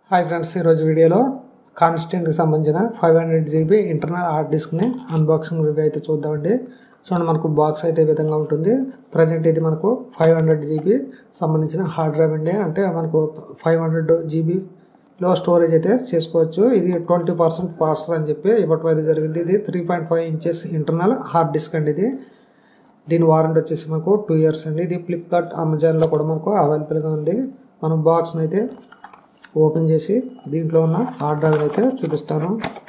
hi friends ఈరోజు వీడియోలో కాన్స్టెంట్కి సంబంధించిన five hundred GB internal hard డిస్క్ని అన్బాక్సింగ్ రివ్యూ అయితే చూద్దామండి చూడండి మనకు బాక్స్ అయితే ఈ విధంగా ఉంటుంది ప్రజెంట్ ఇది మనకు ఫైవ్ హండ్రెడ్ జీబీ సంబంధించిన హార్డ్ డ్రైవ్ అండి అంటే మనకు ఫైవ్ హండ్రెడ్ జీబీలో స్టోరేజ్ అయితే చేసుకోవచ్చు ఇది ట్వంటీ పర్సెంట్ ఫాస్టర్ అని చెప్పి ఇవ్వటం అయితే జరిగింది ఇది three point five inches internal hard disk అండి ఇది దీని వారంటీ వచ్చేసి మనకు టూ ఇయర్స్ అండి ఇది ఫ్లిప్కార్ట్ అమెజాన్లో కూడా మనకు అవైలబుల్గా ఉంది మనం బాక్స్ని అయితే ఓపెన్ చేసి దీంట్లో ఉన్న హార్డ్ డ్రైవ్ అయితే చూపిస్తాను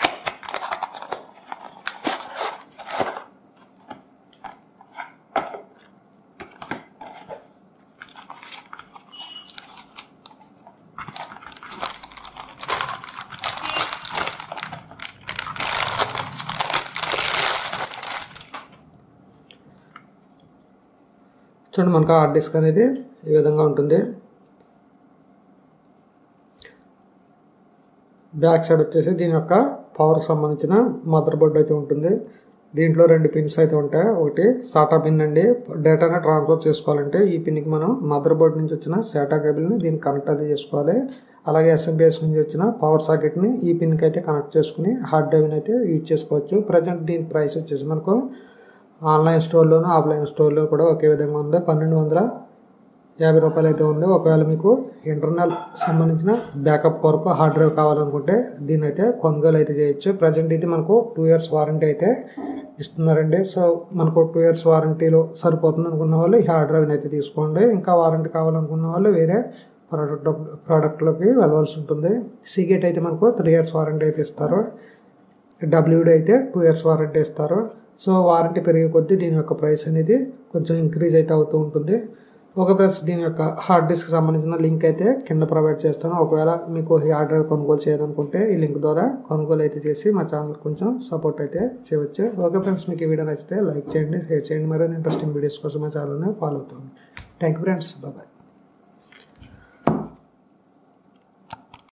చూడండి మనకు హార్డ్ డిస్క్ అనేది ఈ విధంగా ఉంటుంది బ్యాక్ సైడ్ వచ్చేసి దీని యొక్క పవర్కి సంబంధించిన మదర్ బోర్డ్ అయితే ఉంటుంది దీంట్లో రెండు పిన్స్ అయితే ఉంటాయి ఒకటి సాటా పిన్ అండి డేటాని ట్రాన్స్ఫర్ చేసుకోవాలంటే ఈ పిన్కి మనం మదర్ బోర్డ్ నుంచి వచ్చిన సాటా కేబుల్ని దీనికి కనెక్ట్ అయితే చేసుకోవాలి అలాగే ఎస్ఎంబిఎస్ నుంచి వచ్చిన పవర్ సాకెట్ని ఈ పిన్కి అయితే కనెక్ట్ చేసుకుని హార్డ్ డ్రైవ్ని అయితే యూజ్ చేసుకోవచ్చు ప్రజెంట్ దీని ప్రైస్ వచ్చేసి మనకు ఆన్లైన్ స్టోర్లోను ఆఫ్లైన్ స్టోర్లో కూడా ఒకే విధంగా ఉంది పన్నెండు వందల యాభై రూపాయలు అయితే ఉంది ఒకవేళ మీకు ఇంటర్నల్ సంబంధించిన బ్యాకప్ కొరకు హార్డ్ డ్రైవ్ కావాలనుకుంటే దీన్ని అయితే కొనుగోలు అయితే చేయొచ్చు ప్రజెంట్ ఇది మనకు టూ ఇయర్స్ వారంటీ అయితే ఇస్తున్నారండి సో మనకు టూ ఇయర్స్ వారంటీలో సరిపోతుంది అనుకున్న వాళ్ళు ఈ హార్డ్ డ్రైవ్ని అయితే తీసుకోండి ఇంకా వారంటీ కావాలనుకున్న వాళ్ళు వేరే ప్రోడక్ట్ ప్రోడక్ట్లోకి వెళ్ళవలసి ఉంటుంది సీగేట్ అయితే మనకు త్రీ ఇయర్స్ వారంటీ అయితే ఇస్తారు డబ్ల్యూడి అయితే టూ ఇయర్స్ వారంటీ ఇస్తారు సో వారంటీ పెరిగే కొద్దీ దీని యొక్క ప్రైస్ అనేది కొంచెం ఇంక్రీజ్ అయితే అవుతూ ఉంటుంది ఒక ప్లస్ దీని యొక్క హార్డ్ డిస్క్ సంబంధించిన లింక్ అయితే కింద ప్రొవైడ్ చేస్తాను ఒకవేళ మీకు ఈ హార్డ్ డ్రైవ్ కొనుగోలు చేయాలనుకుంటే ఈ లింక్ ద్వారా కొనుగోలు అయితే చేసి మా ఛానల్ కొంచెం సపోర్ట్ అయితే చేయవచ్చు ఓకే ఫ్రెండ్స్ మీకు ఈ వీడియో నచ్చితే లైక్ చేయండి షేర్ చేయండి మరిన్ని ఇంట్రెస్టింగ్ వీడియోస్ కోసం మా ఛానల్ని ఫాలో అవుతాను థ్యాంక్ యూ ఫ్రెండ్స్ బాయ్